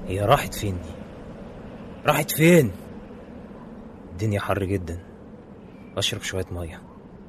هي راحت فين دي راحت فين الدنيا حر جدا اشرب شويه ميه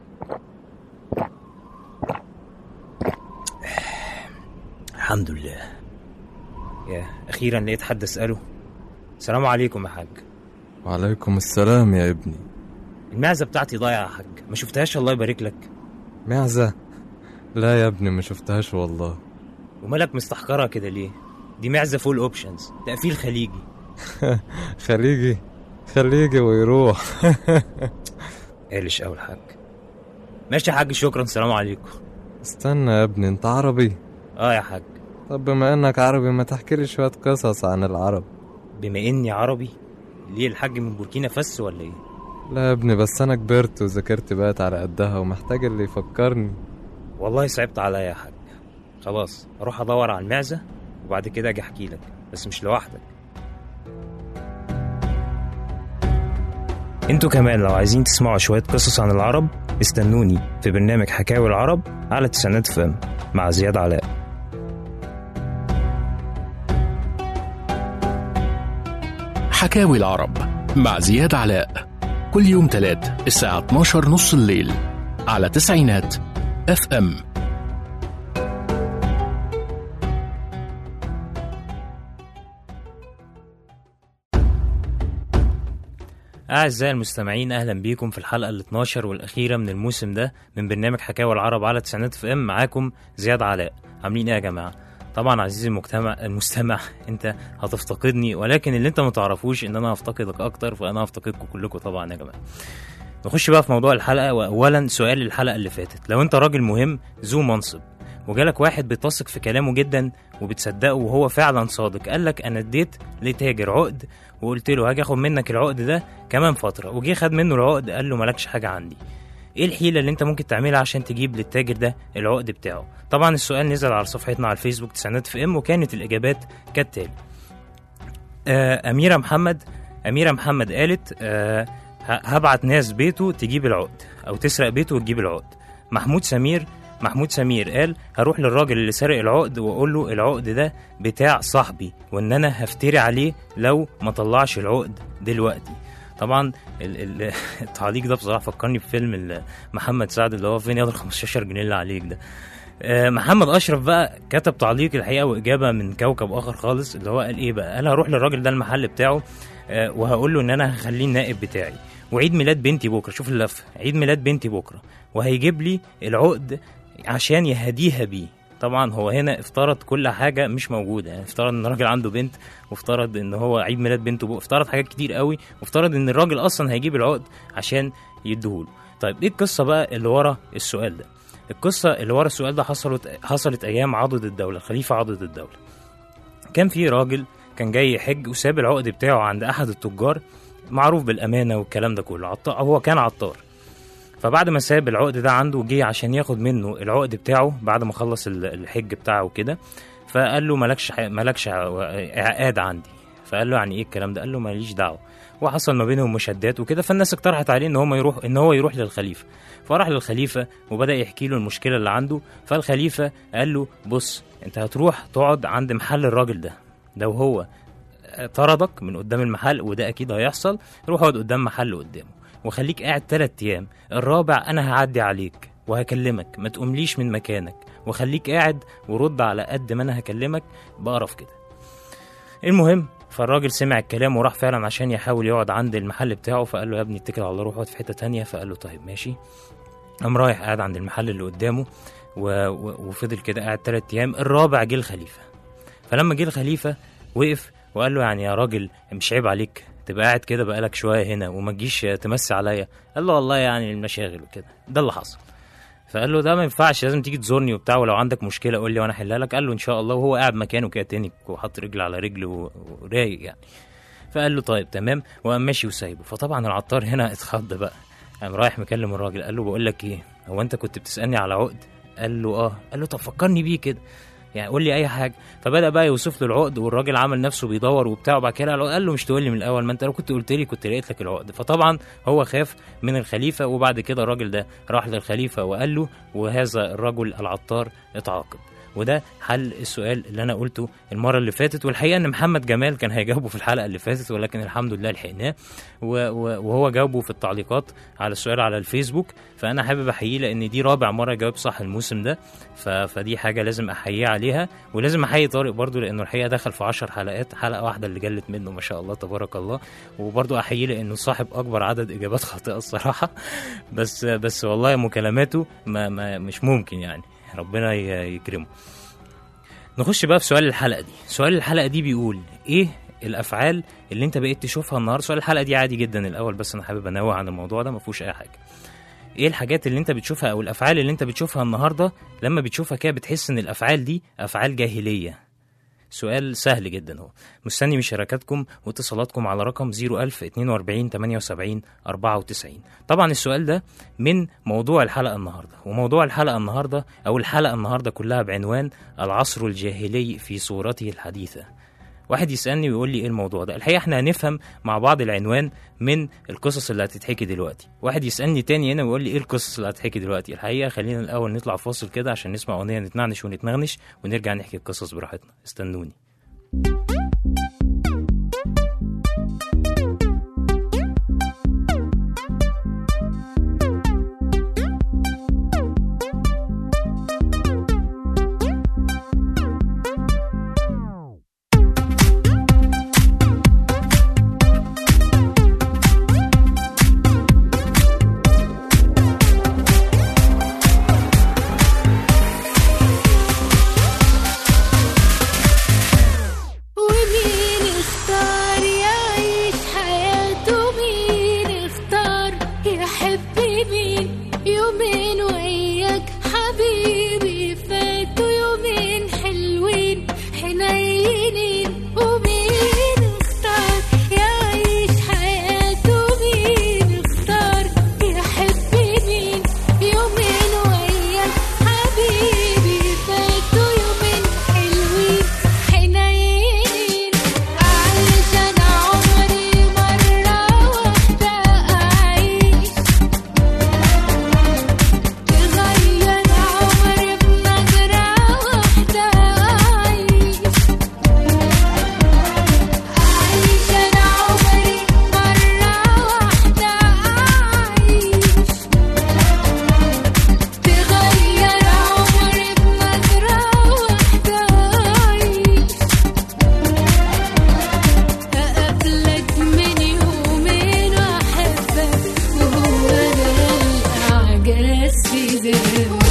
الحمد لله يا اخيرا لقيت حد اساله السلام عليكم يا حاج وعليكم السلام يا ابني المعزه بتاعتي ضايعه يا حاج ما شفتهاش الله يبارك لك معزة لا يا ابني ما شفتهاش والله ومالك مستحقرها كده ليه دي معزه فول اوبشنز تقفيل خليجي خليجي خليجي ويروح قالش قوي الحاج ماشي يا حاج شكرا السلام عليكم استنى يا ابني انت عربي اه يا حاج طب بما انك عربي ما تحكي لي شوية قصص عن العرب بما اني عربي ليه الحاج من بوركينا فس ولا ايه لا يا ابني بس انا كبرت وذاكرتي بقت على قدها ومحتاج اللي يفكرني والله صعبت عليا يا حاج خلاص اروح ادور على المعزه وبعد كده اجي احكي لك بس مش لوحدك انتوا كمان لو عايزين تسمعوا شويه قصص عن العرب استنوني في برنامج حكاوي العرب على تسعينات فم مع زياد علاء حكاوي العرب مع زياد علاء كل يوم تلات الساعة 12 نص الليل على تسعينات اف ام أعزائي المستمعين أهلا بيكم في الحلقة ال 12 والأخيرة من الموسم ده من برنامج حكاوي العرب على تسعينات اف ام معاكم زياد علاء عاملين إيه يا جماعة؟ طبعا عزيزي المجتمع المستمع انت هتفتقدني ولكن اللي انت ما تعرفوش ان انا هفتقدك اكتر فانا هفتقدكم كلكم طبعا يا جماعه نخش بقى في موضوع الحلقه واولا سؤال الحلقه اللي فاتت لو انت راجل مهم ذو منصب وجالك واحد بتثق في كلامه جدا وبتصدقه وهو فعلا صادق قال لك انا اديت لتاجر عقد وقلت له هاجي اخد منك العقد ده كمان فتره وجي خد منه العقد قال له مالكش حاجه عندي ايه الحيله اللي انت ممكن تعملها عشان تجيب للتاجر ده العقد بتاعه طبعا السؤال نزل على صفحتنا على الفيسبوك تسعينات في ام وكانت الاجابات كالتالي آه اميره محمد اميره محمد قالت آه ه- هبعت ناس بيته تجيب العقد او تسرق بيته وتجيب العقد محمود سمير محمود سمير قال هروح للراجل اللي سرق العقد واقول له العقد ده بتاع صاحبي وان انا هفتري عليه لو ما طلعش العقد دلوقتي طبعا ال- ال- التعليق ده بصراحه فكرني بفيلم ال- محمد سعد اللي هو فين يقدر 15 جنيه اللي عليك ده آه، محمد اشرف بقى كتب تعليق الحقيقه واجابه من كوكب اخر خالص اللي هو قال ايه بقى قال هروح للراجل ده المحل بتاعه آه، وهقول له ان انا هخليه النائب بتاعي وعيد ميلاد بنتي بكره شوف اللفه عيد ميلاد بنتي بكره وهيجيب لي العقد عشان يهديها بيه طبعا هو هنا افترض كل حاجه مش موجوده يعني افترض ان الراجل عنده بنت وافترض ان هو عيد ميلاد بنته بكره افترض حاجات كتير قوي وافترض ان الراجل اصلا هيجيب العقد عشان يديهوله طيب ايه القصه بقى اللي ورا السؤال ده القصه اللي ورا السؤال ده حصلت حصلت ايام عضد الدوله الخليفه عضد الدوله كان في راجل كان جاي يحج وساب العقد بتاعه عند احد التجار معروف بالامانه والكلام ده كله عط... هو كان عطار فبعد ما ساب العقد ده عنده جه عشان ياخد منه العقد بتاعه بعد ما خلص ال- الحج بتاعه وكده فقال له مالكش ح- مالكش عقاد عندي فقال له يعني ايه الكلام ده قال له ماليش دعوه وحصل ما بينهم مشادات وكده فالناس اقترحت عليه ان هو يروح ان هو يروح للخليفه فراح للخليفه وبدا يحكي له المشكله اللي عنده فالخليفه قال له بص انت هتروح تقعد عند محل الراجل ده لو هو طردك من قدام المحل وده اكيد هيحصل روح اقعد قدام محل قدامه وخليك قاعد تلات ايام الرابع انا هعدي عليك وهكلمك ما تقومليش من مكانك وخليك قاعد ورد على قد ما انا هكلمك بقرف كده المهم فالراجل سمع الكلام وراح فعلا عشان يحاول يقعد عند المحل بتاعه فقال له يا ابني اتكل على الله روح اقعد في حته تانية فقال له طيب ماشي قام رايح قاعد عند المحل اللي قدامه و... و... وفضل كده قاعد تلات ايام الرابع جه الخليفه فلما جه الخليفه وقف وقال له يعني يا راجل مش عيب عليك تبقى قاعد كده بقالك شويه هنا وما تجيش تمسي عليا قال له والله يعني المشاغل وكده ده اللي حصل فقال له ده ما ينفعش لازم تيجي تزورني وبتاع ولو عندك مشكله قول لي وانا احلها لك قال له ان شاء الله وهو قاعد مكانه كده تاني وحط رجل على رجل و- ورايق يعني فقال له طيب تمام وقام ماشي وسايبه فطبعا العطار هنا اتخض بقى قام رايح مكلم الراجل قال له بقول لك ايه هو انت كنت بتسالني على عقد قال له اه قال له طب فكرني بيه كده يعني قول لي اي حاجه فبدا بقى يوصف له العقد والراجل عمل نفسه بيدور وبتاع وبعد كده قال له مش تقول لي من الاول ما انت لو كنت قلت لي كنت لقيت لك العقد فطبعا هو خاف من الخليفه وبعد كده الراجل ده راح للخليفه وقال له وهذا الرجل العطار اتعاقب وده حل السؤال اللي انا قلته المره اللي فاتت والحقيقه ان محمد جمال كان هيجاوبه في الحلقه اللي فاتت ولكن الحمد لله لحقناه و- و- وهو جاوبه في التعليقات على السؤال على الفيسبوك فانا حابب احييه لان دي رابع مره جاوب صح الموسم ده ف... فدي حاجه لازم احييه عليها ولازم احيي طارق برضو لانه الحقيقه دخل في 10 حلقات حلقه واحده اللي جلت منه ما شاء الله تبارك الله وبرضو احييه لانه صاحب اكبر عدد اجابات خاطئه الصراحه بس بس والله مكالماته ما, ما مش ممكن يعني ربنا ي- يكرمه نخش بقى في سؤال الحلقه دي سؤال الحلقه دي بيقول ايه الافعال اللي انت بقيت تشوفها النهارده سؤال الحلقه دي عادي جدا الاول بس انا حابب انوه عن الموضوع ده ما فيهوش اي حاجه ايه الحاجات اللي انت بتشوفها او الافعال اللي انت بتشوفها النهارده لما بتشوفها كده بتحس ان الافعال دي افعال جاهليه سؤال سهل جدا هو مستني مشاركاتكم واتصالاتكم على رقم 01000 42 78 94 طبعا السؤال ده من موضوع الحلقة النهاردة وموضوع الحلقة النهاردة أو الحلقة النهاردة كلها بعنوان العصر الجاهلي في صورته الحديثة واحد يسألني ويقول لي ايه الموضوع ده الحقيقة احنا هنفهم مع بعض العنوان من القصص اللي هتتحكي دلوقتي واحد يسألني تاني هنا ويقول لي ايه القصص اللي هتتحكي دلوقتي الحقيقة خلينا الأول نطلع فاصل كده عشان نسمع أغنية نتنعنش ونتنغنش ونرجع نحكي القصص براحتنا استنوني ومين اختار يعيش حياته مين اختار يحب مين يومين وياك حبيبي فاتوا يومين حلوين حنينين ومين اختار يعيش حياته مين اختار يحب مين يومين وياك حبيبي فاتوا يومين حلوين حنينين علشان عمري مرة واحدة أعيش تغير عمري بنظرة واحدة أعيش علشان عمري مرة واحدة أعيش تغير عمري بنظرة واحدة أعيش أقابلك من يومين وأحبك وهو ده الإعجاز في ذهني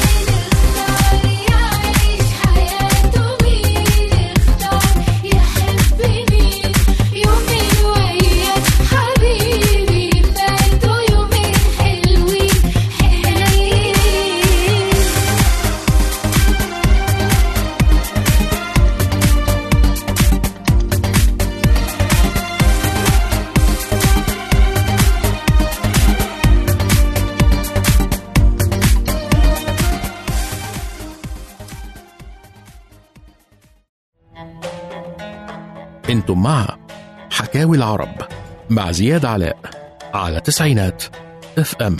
يعيش حياته مين اختار يحب مين يومين وياك حبيبي فاتوا يومين حلوين حنين انتم مع حكاوي العرب مع زياد علاء على تسعينات اف ام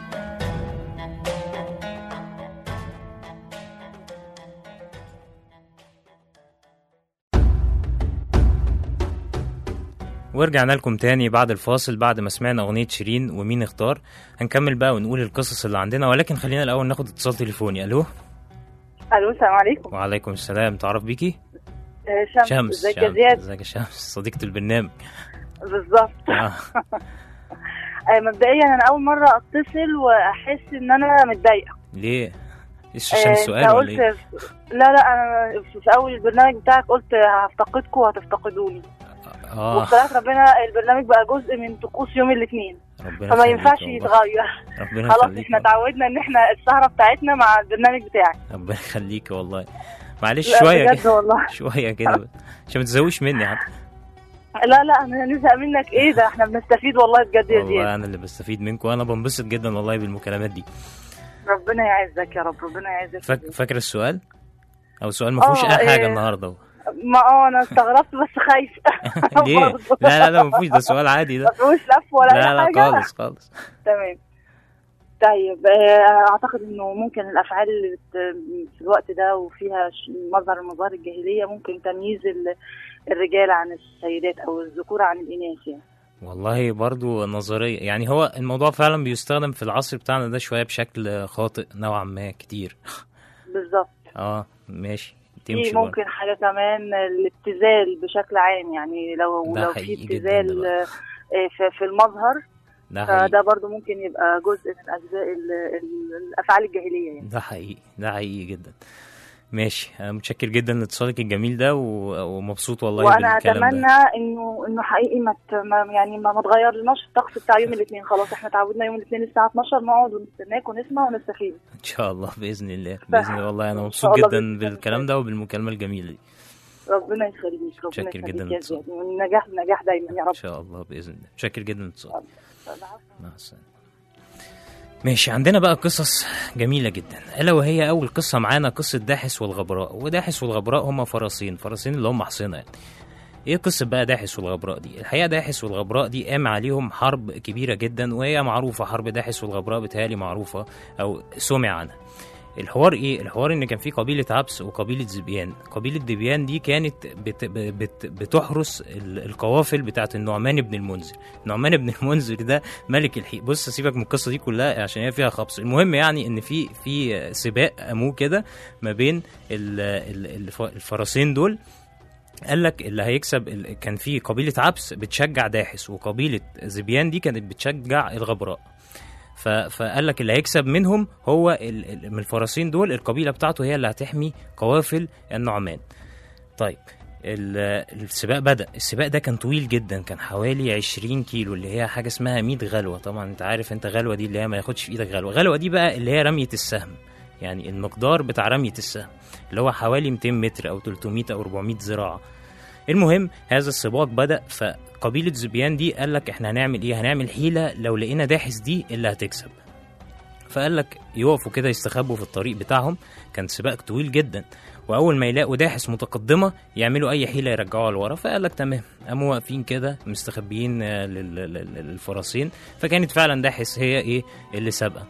ورجعنا لكم تاني بعد الفاصل بعد ما سمعنا أغنية شيرين ومين اختار هنكمل بقى ونقول القصص اللي عندنا ولكن خلينا الأول ناخد اتصال تليفوني ألو الو السلام عليكم وعليكم السلام تعرف بيكي آه، شمس شمس ازيك يا شمس. زياد ازيك يا شمس صديقة البرنامج بالظبط آه. آه، مبدئيا انا اول مره اتصل واحس ان انا متضايقه ليه؟ ايش آه، عشان انت السؤال ولا ايه؟ قلت لا لا انا في في اول البرنامج بتاعك قلت هفتقدكم وهتفتقدوني اه وبصراحه ربنا البرنامج بقى جزء من طقوس يوم الاثنين ربنا فما يخليك ينفعش والله. يتغير ربنا خلاص يخليك احنا والله. اتعودنا ان احنا السهره بتاعتنا مع البرنامج بتاعك ربنا يخليك والله معلش لا، شوية بجد كده والله شوية كده بس. عشان ما تزويش مني حتى لا لا انا نزهق منك ايه ده احنا بنستفيد والله بجد يا والله زياد انا اللي بستفيد منكم وانا بنبسط جدا والله بالمكالمات دي ربنا يعزك يا رب ربنا يعزك فاك... فاكر السؤال او السؤال ما فيهوش آه، اي حاجه إيه. النهارده ما اه انا استغربت بس خايف ليه برضه. لا لا لا ما فيهوش ده سؤال عادي ما ده فيهوش لف ولا لا اي لا حاجه خالص خالص تمام طيب آه، اعتقد انه ممكن الافعال اللي بت- في الوقت ده وفيها ش- مظهر من مظاهر الجاهليه ممكن تمييز ال- الرجال عن السيدات او الذكور عن الاناث يعني والله برضو نظرية يعني هو الموضوع فعلا بيستخدم في العصر بتاعنا ده شوية بشكل خاطئ نوعا ما كتير بالظبط اه ماشي في تمشي برضو. ممكن حاجه كمان الابتذال بشكل عام يعني لو ده لو في حقيقي جداً ابتذال ده آه، في, في المظهر ده حقيقي فده برضو ممكن يبقى جزء من اجزاء ال- ال- الافعال الجاهليه يعني ده حقيقي ده حقيقي جدا ماشي أنا متشكر جدا لاتصالك الجميل ده و- ومبسوط والله وانا بالكلام اتمنى ده انه انه حقيقي ما ت- ما- يعني ما ما تغيرلناش الطقس بتاع يوم الاثنين خلاص احنا تعودنا يوم الاثنين الساعه 12 نقعد ونستناك ونسمع ونستفيد ان شاء الله باذن الله باذن الله والله انا إن مبسوط شاء الله جدا بإذن الله. بالكلام ده وبالمكالمه الجميله دي ربنا يخليك ربنا متشكر يخليك جداً يا للاتصال. زياد والنجاح نجاح دايما يا ان رب شاء الله باذن الله متشكر جدا للاتصال العفو. مع السلامة ماشي عندنا بقى قصص جميلة جدا ألا وهي أول قصة معانا قصة داحس والغبراء وداحس والغبراء هما فرسين فرسين اللي هم حصينة يعني ايه قصة بقى داحس والغبراء دي الحقيقة داحس والغبراء دي قام عليهم حرب كبيرة جدا وهي معروفة حرب داحس والغبراء بتهيألي معروفة أو سمع عنها الحوار ايه الحوار ان كان في قبيله عبس وقبيله ذبيان قبيله ذبيان دي كانت بت بت بتحرس ال- القوافل بتاعه النعمان بن المنذر النعمان بن المنذر ده ملك الحي بص سيبك من القصه دي كلها عشان هي فيها خبص المهم يعني ان في في سباق قاموه كده ما بين ال- ال- الف- الفرسين دول قال لك اللي هيكسب ال- كان في قبيله عبس بتشجع داحس وقبيله ذبيان دي كانت بتشجع الغبراء ف- فقال لك اللي هيكسب منهم هو ال- ال- من الفرسين دول القبيله بتاعته هي اللي هتحمي قوافل النعمان طيب ال- السباق بدأ السباق ده كان طويل جدا كان حوالي 20 كيلو اللي هي حاجة اسمها 100 غلوة طبعا انت عارف انت غلوة دي اللي هي ما ياخدش في ايدك غلوة غلوة دي بقى اللي هي رمية السهم يعني المقدار بتاع رمية السهم اللي هو حوالي 200 متر او 300 او 400 ذراع المهم هذا السباق بدأ فقبيلة زبيان دي قال لك احنا هنعمل ايه هنعمل حيلة لو لقينا داحس دي اللي هتكسب فقال لك يقفوا كده يستخبوا في الطريق بتاعهم كان سباق طويل جدا واول ما يلاقوا داحس متقدمه يعملوا اي حيله يرجعوها لورا فقال لك تمام قاموا واقفين كده مستخبيين آه، لل- لل- للفرسين فكانت فعلا داحس هي ايه اللي سابقه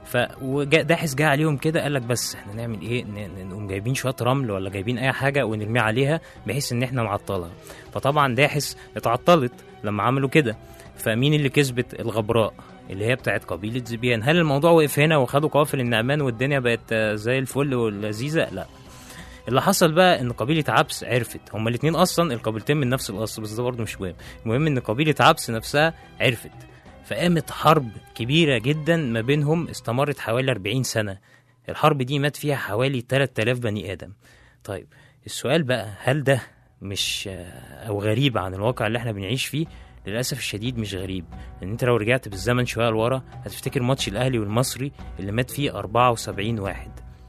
فداحس جه عليهم كده قال لك بس احنا نعمل ايه ن- ن- نقوم جايبين شويه رمل ولا جايبين اي حاجه ونرميها عليها بحيث ان احنا نعطلها فطبعا داحس اتعطلت لما عملوا كده فمين اللي كسبت الغبراء اللي هي بتاعت قبيله زبيان هل الموضوع وقف هنا وخدوا قوافل النعمان والدنيا بقت آه، زي الفل واللذيذه لا اللي حصل بقى ان قبيله عبس عرفت هما الاثنين اصلا القبيلتين من نفس الاصل بس ده برضه مش مهم المهم ان قبيله عبس نفسها عرفت فقامت حرب كبيره جدا ما بينهم استمرت حوالي 40 سنه الحرب دي مات فيها حوالي 3000 بني ادم طيب السؤال بقى هل ده مش آه، او غريب عن الواقع اللي احنا بنعيش فيه للاسف الشديد مش غريب لان انت لو رجعت بالزمن شويه لورا هتفتكر ماتش الاهلي والمصري اللي مات فيه 74 واحد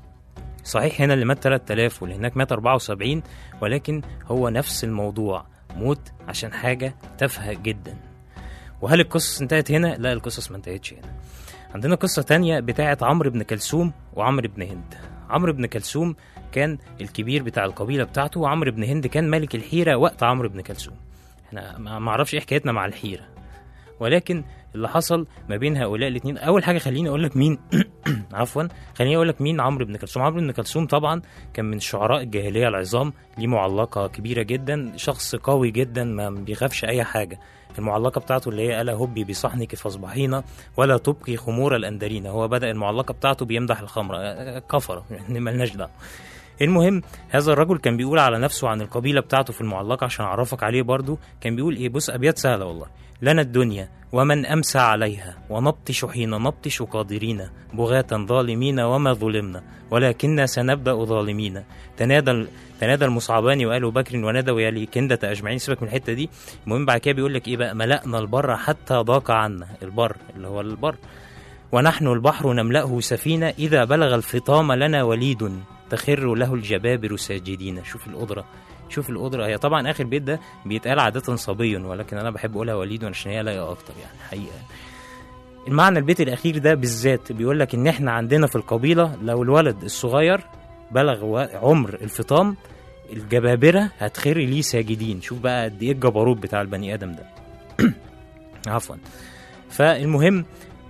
صحيح هنا اللي مات 3000 واللي هناك مات 74 ولكن هو نفس الموضوع موت عشان حاجة تافهة جدا وهل القصص انتهت هنا؟ لا القصص ما انتهتش هنا عندنا قصة تانية بتاعة عمرو بن كلثوم وعمرو بن هند عمرو بن كلثوم كان الكبير بتاع القبيلة بتاعته وعمرو بن هند كان ملك الحيرة وقت عمرو بن كلثوم احنا ما ما اعرفش ايه حكايتنا مع الحيرة ولكن اللي حصل ما بين هؤلاء الاثنين اول حاجه خليني اقول لك مين عفوا خليني اقول لك مين عمرو بن كلثوم عمرو بن كلثوم طبعا كان من شعراء الجاهليه العظام ليه معلقه كبيره جدا شخص قوي جدا ما بيخافش اي حاجه المعلقه بتاعته اللي هي الا هبي بصحنك فاصبحينا ولا تبقي خمور الاندرين هو بدا المعلقه بتاعته بيمدح الخمره آه، كفره يعني ملناش دعوه المهم هذا الرجل كان بيقول على نفسه عن القبيله بتاعته في المعلقه عشان اعرفك عليه برضو كان بيقول ايه بص ابيات سهله والله لنا الدنيا ومن امسى عليها ونبطش حين نبطش قادرين بغاة ظالمين وما ظلمنا ولكننا سنبدا ظالمين تنادى تنادى المصعبان وآل بكر ونادوا يا لكندة أجمعين سيبك من الحتة دي المهم بعد كده بيقول لك إيه بقى ملأنا البر حتى ضاق عنا البر اللي هو البر ونحن البحر نملأه سفينة إذا بلغ الفطام لنا وليد تخر له الجبابر ساجدين شوف القدرة شوف القدرة هي طبعا آخر بيت ده بيتقال عادة صبي ولكن أنا بحب أقولها وليد عشان هي لايقة أكتر يعني حقيقة المعنى البيت الأخير ده بالذات بيقول لك إن إحنا عندنا في القبيلة لو الولد الصغير بلغ و- عمر الفطام الجبابرة هتخر ليه ساجدين شوف بقى قد إيه الجبروت بتاع البني آدم ده عفوا فالمهم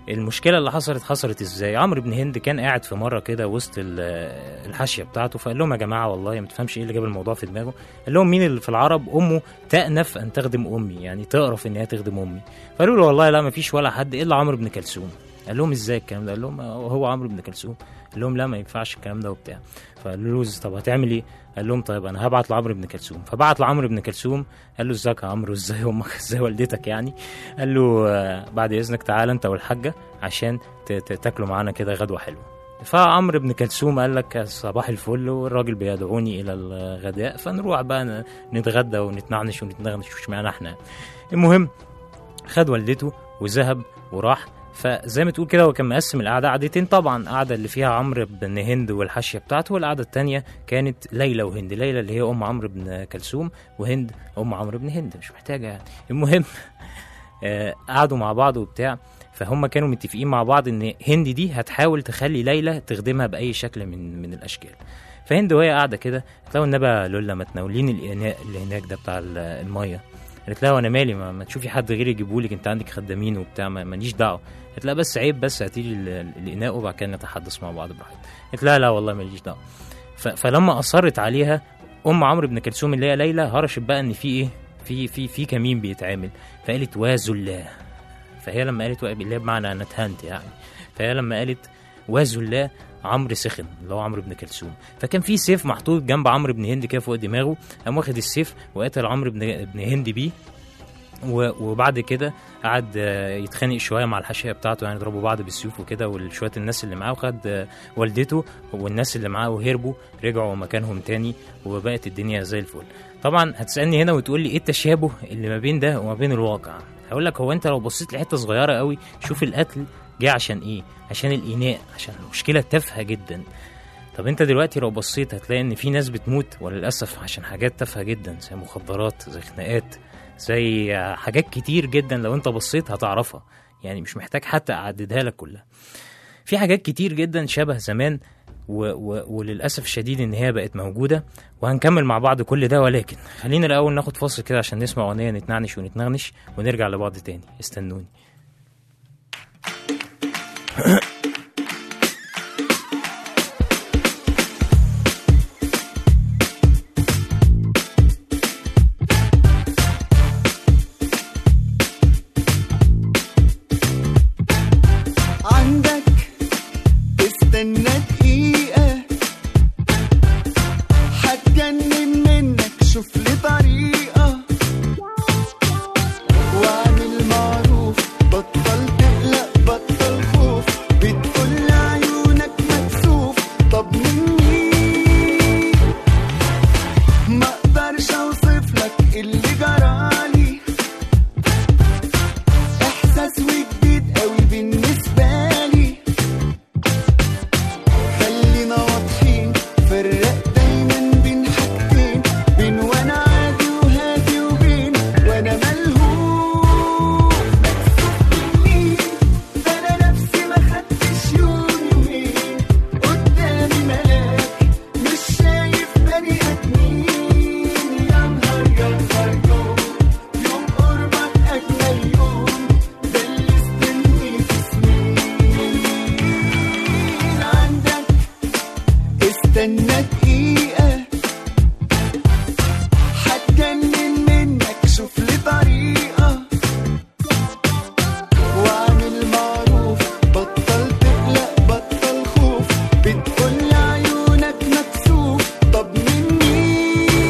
المشكله اللي حصلت حصلت ازاي عمرو بن هند كان قاعد في مره كده وسط ال- الحاشيه بتاعته فقال لهم يا جماعه والله ما تفهمش ايه اللي جاب الموضوع في دماغه قال لهم مين اللي في العرب امه تأنف ان تخدم امي يعني تقرف ان هي تخدم امي فقالوا له والله لا ما فيش ولا حد الا عمرو بن كلثوم قال لهم ازاي الكلام ده قال لهم هو عمرو بن كلثوم قال لهم لا ما ينفعش الكلام ده وبتاع فقالوا له طب هتعمل ايه قال لهم طيب انا هبعت لعمرو بن كلثوم فبعت لعمرو بن كلثوم قال له ازيك يا عمرو ازاي امك ازاي والدتك يعني قال له آه، بعد اذنك تعالى انت والحاجه عشان ت- ت- تاكلوا معانا كده غدوه حلوه فعمرو بن كلثوم قال لك صباح الفل والراجل بيدعوني الى الغداء فنروح بقى ن- نتغدى ونتنعنش ونتنغنش وش معنا احنا المهم خد والدته وذهب وراح فزي ما تقول كده هو كان مقسم القعده قعدتين طبعا قعده اللي فيها عمرو بن هند والحاشيه بتاعته والقعده التانيه كانت ليلى وهند ليلى اللي هي ام عمرو بن كلثوم وهند ام عمرو بن هند مش محتاجه يعني المهم آه، قعدوا مع بعض وبتاع فهم كانوا متفقين مع بعض ان هند دي هتحاول تخلي ليلى تخدمها باي شكل من من الاشكال فهند وهي قاعده كده قالت لها النبي يا لولا ما تناوليني الاناء اللي هناك ده بتاع ال- الميه قالت لها وانا مالي ما, ما تشوفي حد غيري يجيبهولك انت عندك خدامين وبتاع ما- ماليش دعوه قالت لها بس عيب بس هاتي لي ال- الاناء وبعد كده نتحدث مع بعض براحتنا قالت لها لا والله ماليش دعوه ف- فلما اصرت عليها ام عمرو بن كلثوم اللي هي ليلى هرشت بقى ان في ايه في في في كمين بيتعمل فقالت وازلاه فهي لما قالت اللي هي بمعنى انا اتهنت يعني فهي لما قالت وازلاه عمرو سخن اللي هو عمرو بن كلثوم فكان في سيف محطوط جنب عمرو بن هند كده فوق دماغه قام واخد السيف وقتل عمرو بن بن هند بيه و- وبعد كده قعد آه، يتخانق شويه مع الحاشيه بتاعته يعني ضربوا بعض بالسيوف وكده وشويه الناس اللي معاه وخد آه، والدته والناس اللي معاه وهربوا رجعوا مكانهم تاني وبقت الدنيا زي الفل طبعا هتسالني هنا وتقول لي ايه التشابه اللي ما بين ده وما بين الواقع هقول لك هو انت لو بصيت لحته صغيره قوي شوف القتل جه عشان ايه عشان الاناء عشان مشكله تافهه جدا طب انت دلوقتي لو بصيت هتلاقي ان في ناس بتموت وللاسف عشان حاجات تافهه جدا زي مخدرات زي خناقات زي حاجات كتير جدا لو انت بصيت هتعرفها يعني مش محتاج حتى اعددها لك كلها في حاجات كتير جدا شبه زمان و و وللاسف الشديد ان هي بقت موجوده وهنكمل مع بعض كل ده ولكن خلينا الاول ناخد فاصل كده عشان نسمع اغنيه نتنعنش ونتنغنش ونرجع لبعض تاني استنوني عندك استنى دقيقة هتجنن منك شوف لي طريقة واعمل معروف بطل تقلق بطل خوف بتقول عيونك مكسوف طب مني ما اقدرش اوصف لك اللي جرالي احساس وجديد قوي بالنسبه لي خلينا واضحين فرق دايما بين حاجتين بين وانا عادي وهادي وبين وانا ملهوف مكسوف مني ده انا نفسي ما خدتش يوم يومين قدامي ملاك مش شايف بني ادمين يا نهار يا نهار يوم يوم قربك اجمل يوم ده اللي استنيت سنين عندك استنى دقيقة هتجنن منك شوف لي طريقة واعمل معروف بطل تقلق بطل خوف بتقول عيونك مكسوف طب مني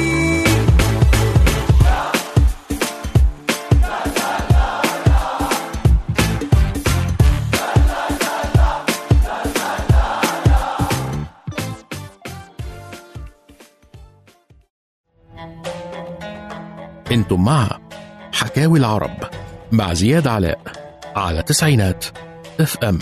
انتم مع حكاوي العرب مع زياد علاء على تسعينات اف ام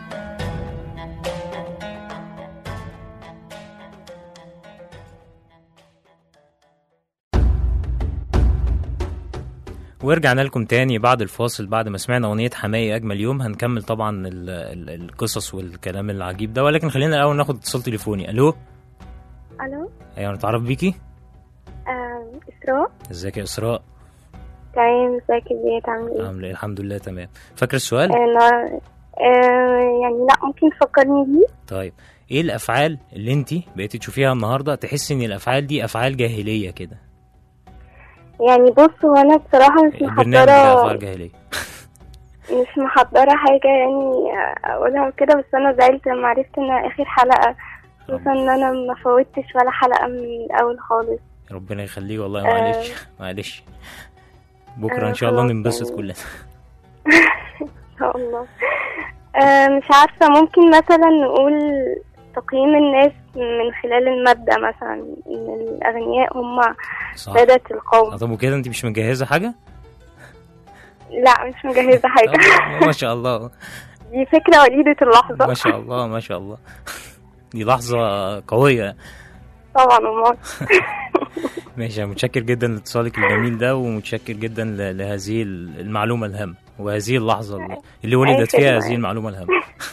ورجعنا لكم تاني بعد الفاصل بعد ما سمعنا اغنيه حماية اجمل يوم هنكمل طبعا ال ال القصص والكلام العجيب ده ولكن خلينا الاول ناخد اتصال تليفوني الو الو ايوه نتعرف بيكي آم، اسراء ازيك يا اسراء تمام ازيك يا زياد عامل ايه عامله ايه الحمد لله تمام فاكر السؤال آه، النهار- آه يعني لا ممكن تفكرني بيه طيب ايه الافعال اللي انت بقيتي تشوفيها النهارده تحسي ان الافعال دي افعال جاهليه كده يعني بص هو انا بصراحة مش البرنامج ده محضرة افعال جاهليه مش محضرة حاجة يعني اقولها وكده بس انا زعلت لما عرفت ان اخر حلقة خصوصا ان انا ما فوتش ولا حلقة من الاول خالص ربنا يخليه والله آه. معلش معلش بكره آه، ان شاء الله خلاص ننبسط يعني. كلنا ان شاء الله آه مش عارفة ممكن مثلا نقول تقييم الناس من خلال المادة مثلا ان الاغنياء هم صح سادة القوم آه، طب وكده انت مش مجهزه حاجه لا مش مجهزة حاجة طب ما شاء الله دي فكرة وليدة اللحظة ما شاء الله ما شاء الله دي لحظه قويه طبعا أمال ماشي أنا متشكر جدا لاتصالك الجميل ده ومتشكر جدا ل- لهذه المعلومه الهامه وهذه اللحظه اللي- اللي ولدت أي فيها خدمة. هذه المعلومه الهامه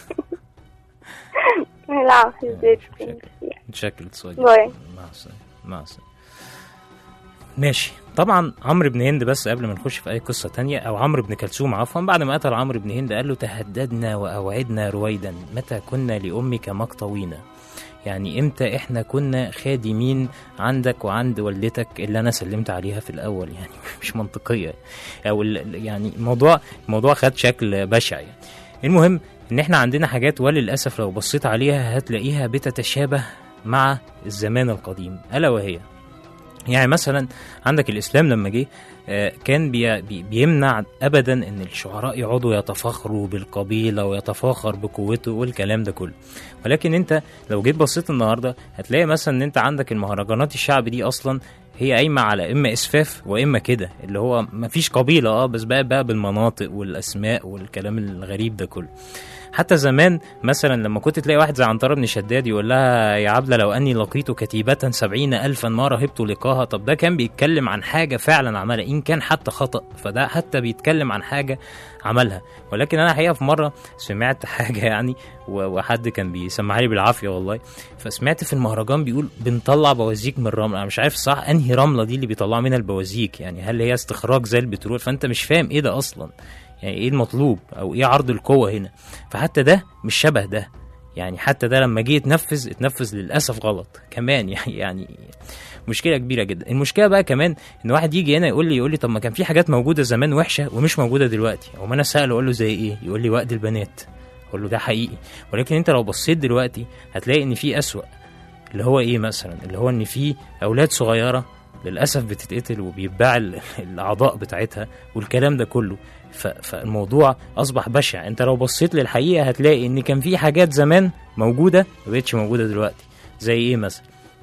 لا في الزيت متشكر لاتصالك باي. مع السلامه مع السلامه ماشي طبعا عمرو بن هند بس قبل ما نخش في اي قصه تانية او عمرو بن كلثوم عفوا بعد ما قتل عمرو بن هند قال له تهددنا واوعدنا رويدا متى كنا لامك مقطوينا يعني امتى احنا كنا خادمين عندك وعند والدتك اللي انا سلمت عليها في الاول يعني مش منطقيه او ال- يعني الموضوع الموضوع خد شكل بشع يعني المهم ان احنا عندنا حاجات وللاسف لو بصيت عليها هتلاقيها بتتشابه مع الزمان القديم الا وهي يعني مثلا عندك الاسلام لما جه آه، كان بي بي- بيمنع ابدا ان الشعراء يقعدوا يتفاخروا بالقبيله ويتفاخر بقوته والكلام ده كله ولكن انت لو جيت بصيت النهارده هتلاقي مثلا ان انت عندك المهرجانات الشعب دي اصلا هي قايمه على اما اسفاف واما كده اللي هو مفيش قبيله اه بس بقى بقى بالمناطق والاسماء والكلام الغريب ده كله حتى زمان مثلا لما كنت تلاقي واحد زي عنترة بن شداد يقول لها يا عبلة لو أني لقيت كتيبة سبعين ألفا ما رهبت لقاها طب ده كان بيتكلم عن حاجة فعلا عملها إن كان حتى خطأ فده حتى بيتكلم عن حاجة عملها ولكن أنا حقيقة في مرة سمعت حاجة يعني و- وحد كان بيسمعها لي بالعافية والله فسمعت في المهرجان بيقول بنطلع بوازيك من الرمل أنا مش عارف صح أنهي رملة دي اللي بيطلعوا منها البوازيك يعني هل هي استخراج زي البترول فأنت مش فاهم إيه ده أصلا يعني ايه المطلوب او ايه عرض القوه هنا فحتى ده مش شبه ده يعني حتى ده لما جه يتنفذ اتنفذ للاسف غلط كمان يعني يعني مشكله كبيره جدا المشكله بقى كمان ان واحد يجي هنا يقول لي يقول لي طب ما كان في حاجات موجوده زمان وحشه ومش موجوده دلوقتي او ما انا ساله اقول له زي ايه يقول لي وقت البنات اقول له ده حقيقي ولكن انت لو بصيت دلوقتي هتلاقي ان في اسوأ اللي هو ايه مثلا اللي هو ان في اولاد صغيره للاسف بتتقتل وبيتباع ال- الاعضاء بتاعتها والكلام ده كله ف- فالموضوع اصبح بشع انت لو بصيت للحقيقه هتلاقي ان كان في حاجات زمان موجوده ما بقتش موجوده دلوقتي زي ايه مثلا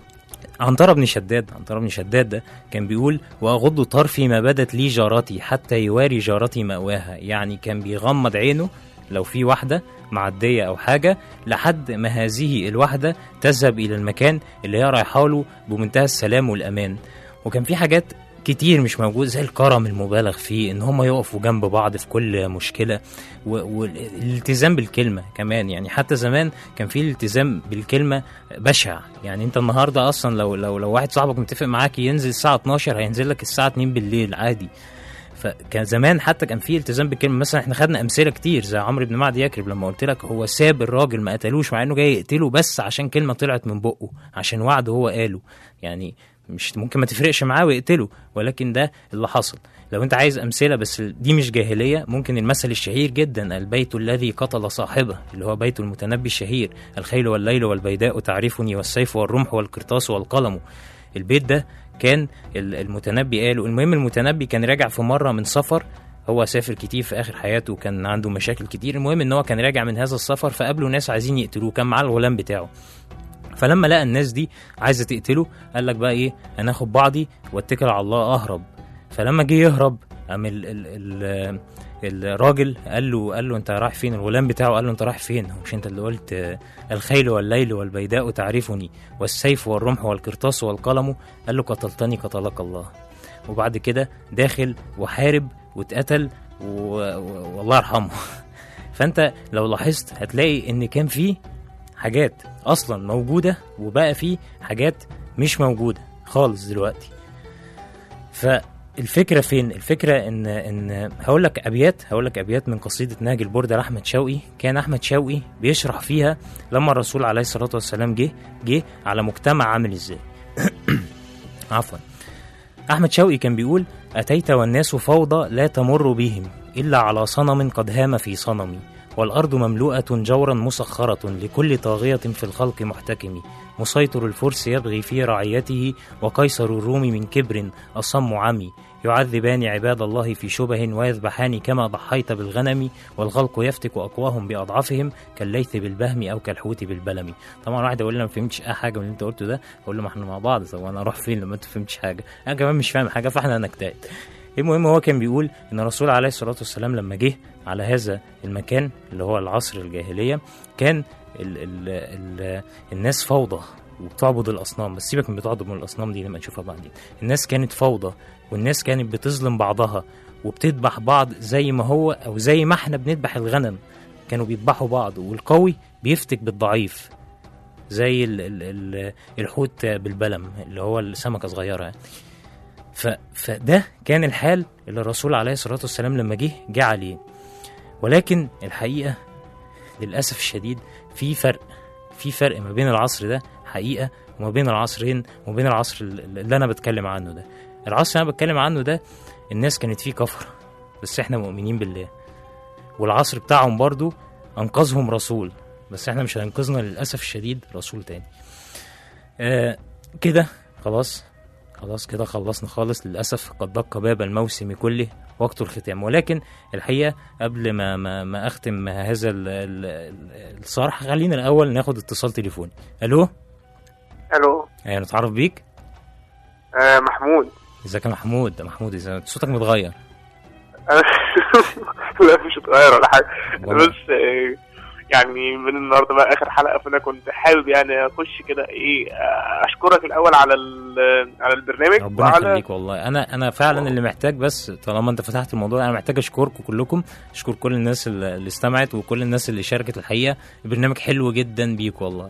عنترة بن شداد عنترة بن شداد ده كان بيقول واغض طرفي ما بدت لي جارتي حتى يواري جارتي مأواها يعني كان بيغمض عينه لو في واحدة معدية أو حاجة لحد ما هذه الواحدة تذهب إلى المكان اللي هي رايحة له بمنتهى السلام والأمان وكان في حاجات كتير مش موجود زي الكرم المبالغ فيه ان هم يقفوا جنب بعض في كل مشكله و- والالتزام بالكلمه كمان يعني حتى زمان كان في الالتزام بالكلمه بشع يعني انت النهارده اصلا لو لو لو واحد صاحبك متفق معاك ينزل الساعه 12 هينزل لك الساعه 2 بالليل عادي فكان زمان حتى كان في التزام بالكلمه مثلا احنا خدنا امثله كتير زي عمرو بن معدي يكرب لما قلت لك هو ساب الراجل ما قتلوش مع انه جاي يقتله بس عشان كلمه طلعت من بقه عشان وعد هو قاله يعني مش ممكن ما تفرقش معاه ويقتله ولكن ده اللي حصل لو انت عايز امثله بس دي مش جاهليه ممكن المثل الشهير جدا البيت الذي قتل صاحبه اللي هو بيت المتنبي الشهير الخيل والليل والبيداء تعرفني والسيف والرمح والقرطاس والقلم البيت ده كان ال- المتنبي قاله المهم المتنبي كان راجع في مره من سفر هو سافر كتير في اخر حياته وكان عنده مشاكل كتير المهم ان هو كان راجع من هذا السفر فقابله ناس عايزين يقتلوه كان معاه الغلام بتاعه فلما لقى الناس دي عايزه تقتله قال لك بقى ايه انا اخد بعضي واتكل على الله اهرب فلما جه يهرب قام ال ال ال الراجل قال له قال له انت رايح فين الغلام بتاعه قال له انت رايح فين هو مش انت اللي قلت آه، الخيل والليل والبيداء تعرفني والسيف والرمح والقرطاس والقلم قال له قتلتني قتلك الله وبعد كده داخل وحارب واتقتل و- و- والله يرحمه فانت لو لاحظت هتلاقي ان كان في حاجات اصلا موجوده وبقى في حاجات مش موجوده خالص دلوقتي الفكره فين الفكره ان ان هقول لك ابيات هقول لك ابيات من قصيده نهج البرده لاحمد شوقي كان احمد شوقي بيشرح فيها لما الرسول عليه الصلاه والسلام جه جه على مجتمع عامل ازاي عفوا احمد شوقي كان بيقول اتيت والناس فوضى لا تمر بهم الا على صنم قد هام في صنمي والارض مملوءه جورا مسخره لكل طاغيه في الخلق محتكم مسيطر الفرس يبغي في رعيته وقيصر الروم من كبر أصم عمي يعذبان عباد الله في شبه ويذبحان كما ضحيت بالغنم والغلق يفتك أقواهم بأضعافهم كالليث بالبهم أو كالحوت بالبلم طبعا واحد يقول لي أنا ما فهمتش أي حاجة من اللي أنت قلته ده أقول له ما إحنا مع بعض طب أنا أروح فين لما أنت ما فهمتش حاجة أنا كمان مش فاهم حاجة فإحنا هنجتهد المهم هو كان بيقول ان الرسول عليه الصلاه والسلام لما جه على هذا المكان اللي هو العصر الجاهليه كان ال ال ال الناس فوضى وبتعبد الاصنام بس سيبك من بتعبد من الاصنام دي لما نشوفها بعدين الناس كانت فوضى والناس كانت بتظلم بعضها وبتذبح بعض زي ما هو او زي ما احنا بنذبح الغنم كانوا بيذبحوا بعض والقوي بيفتك بالضعيف زي ال ال ال الحوت بالبلم اللي هو السمكه صغيره يعني ف فده كان الحال اللي الرسول عليه الصلاه والسلام لما جه جه عليه ولكن الحقيقه للاسف الشديد في فرق في فرق ما بين العصر ده حقيقه وما بين العصرين وما بين العصر اللي انا بتكلم عنه ده العصر اللي انا بتكلم عنه ده الناس كانت فيه كفره بس احنا مؤمنين بالله والعصر بتاعهم برضو انقذهم رسول بس احنا مش هينقذنا للاسف الشديد رسول تاني آه كده خلاص خلاص كده خلصنا خالص للأسف قد دق باب الموسم كله وقت الختام ولكن الحقيقة قبل ما ما, ما أختم هذا ال- ال- ال- الصرح خلينا الأول ناخد اتصال تليفوني ألو الو أيوة نتعرف بيك آه محمود ازيك يا محمود ده محمود إذا صوتك متغير انا لا مش اتغير ولا حاجه والله. بس آه، يعني من النهارده بقى اخر حلقه فانا كنت حابب يعني اخش كده ايه آه، اشكرك الاول على ال- على البرنامج ربنا وعلى يخليك والله انا انا فعلا اللي محتاج بس طالما انت فتحت الموضوع انا محتاج اشكركم كلكم اشكر كل الناس اللي اللي استمعت وكل الناس اللي شاركت الحقيقه البرنامج حلو جدا بيك والله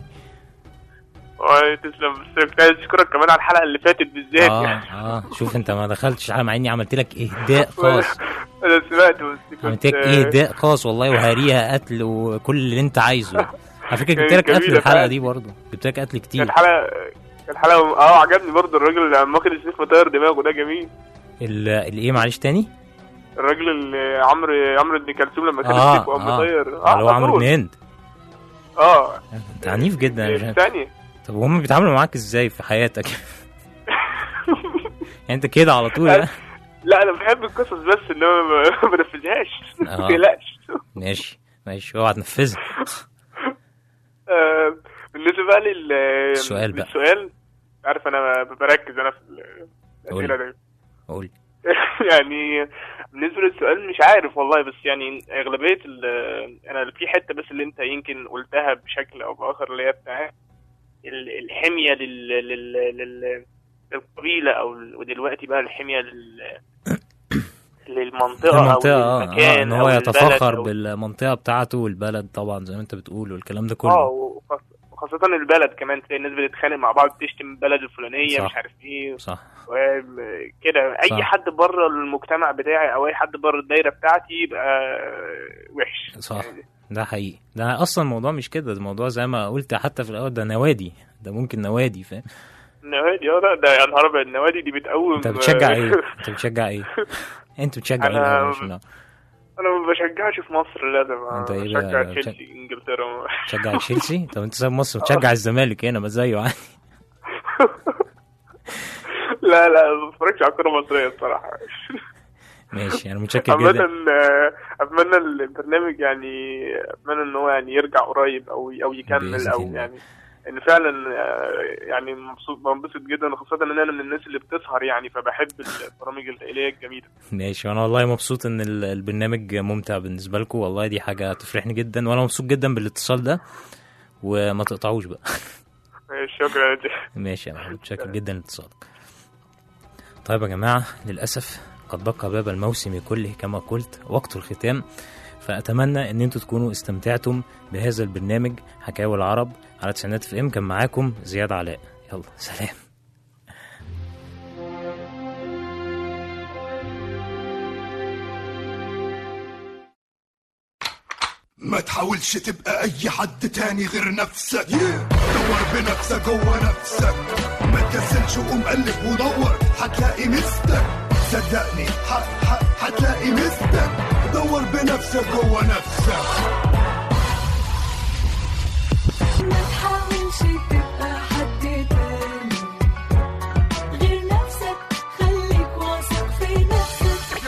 آه، تسلم بس كنت عايز اشكرك كمان على الحلقه اللي فاتت بالذات اه اه شوف انت ما دخلتش على مع اني عملت لك اهداء خاص انا سمعت بس كنت عملت لك آه، اهداء خاص والله وهاريها قتل وكل اللي انت عايزه على فكره جبت لك جميلة قتل الحلقه فعلا. دي برضه جبت لك قتل كتير كانت حلقه كانت حلقه اه عجبني برضه الراجل اللي عم واخد السيف مطير دماغه ده جميل ال- الايه معلش تاني الراجل اللي عمرو عمرو بن كلثوم لما كان اه السيف وقام اه مطير اللي هو عمرو بن هند اه انت عنيف جدا أنا مش عارف. الثانيه طب وهم بيتعاملوا معاك ازاي في حياتك يعني انت كده على طول ها؟ لا انا بحب القصص بس ان انا ما ما بنفذهاش آه. ما تقلقش ماشي ماشي اوعى تنفذها آه، بالنسبه بقى لل السؤال بقى. للسؤال عارف انا بركز انا في ال- قول. الاسئله دي قول يعني بالنسبه للسؤال مش عارف والله بس يعني اغلبيه ال- انا في حته بس اللي انت يمكن قلتها بشكل او باخر اللي هي بتاعت ال- الحميه لل لل لل للقبيله او ال- ودلوقتي بقى الحميه لل للمنطقه المنطقة او اه, آه للمكان ان أو هو البلد يتفخر أو- بالمنطقة بتاعته والبلد طبعا زي ما انت بتقول والكلام ده اه كله وخاص- وخاصة البلد كمان تلاقي الناس بتتخانق مع بعض تشتم البلد الفلانية صح. مش عارف ايه صح و- كده صح. اي حد بره المجتمع بتاعي او اي حد بره الدايره بتاعتي يبقى وحش صح. يعني ده حقيقي ده اصلا الموضوع مش كده الموضوع زي ما قلت حتى في الاول ده نوادي ده ممكن نوادي فاهم النوادي اه لا ده يا نهار ابيض النوادي دي بتقوم انت بتشجع ايه انت بتشجع ايه انت بتشجع ايه أنا- الأول عشان نعرف. انا ما بشجعش في مصر لازم أنت إيه بقى؟ بشجع بتشجع- تشيلسي انجلترا بتشجع تشيلسي طب انت سايب مصر بتشجع الزمالك هنا ما زيه عادي لا لا ما بتفرجش على الكوره المصريه الصراحه ماشي انا متشكر عامة جدا آه، اتمنى البرنامج يعني اتمنى ان هو يعني يرجع قريب او او يكمل بإذن او الله. يعني ان فعلا آه، يعني مبسوط بنبسط جدا خاصة ان انا من الناس اللي بتسهر يعني فبحب البرامج الليلية الجميلة ماشي وانا والله مبسوط ان ال- البرنامج ممتع بالنسبه لكم والله دي حاجه تفرحني جدا وانا مبسوط جدا بالاتصال ده وما تقطعوش بقى شكرا يا جي. ماشي انا متشكر جدا لاتصالك طيب يا جماعه للاسف قد دق باب الموسم كله كما قلت وقت الختام فاتمنى ان انتوا تكونوا استمتعتم بهذا البرنامج حكاوي العرب على تسعينات في ام كان معاكم زياد علاء يلا سلام ما تحاولش تبقى اي حد تاني غير نفسك دور بنفسك جوه نفسك ما تكسلش وقوم قلب ودور هتلاقي مستك صدقني ح- ح- هتلاقي مستك دور بنفسك جوه نفسك ما تحاولش تبقى حد تاني غير نفسك خليك واثق في نفسك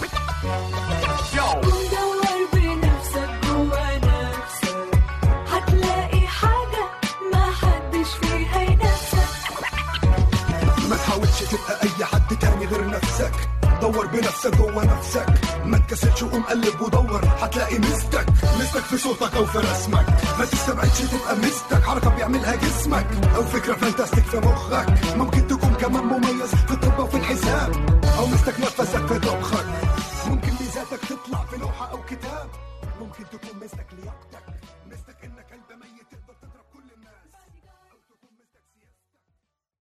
ودور بنفسك جوا نفسك هتلاقي حاجة ما حدش فيها ينافسك ما تحاولش تبقى اي حد تاني غير نفسك دور بنفسك جوه نفسك ما تكسلش وقوم قلب ودور هتلاقي مستك مستك في صوتك او في رسمك ما تستبعدش تبقى مستك حركه بيعملها جسمك او فكره فانتاستيك في مخك ممكن تكون كمان مميز في الطب وفي الحساب او مستك نفسك في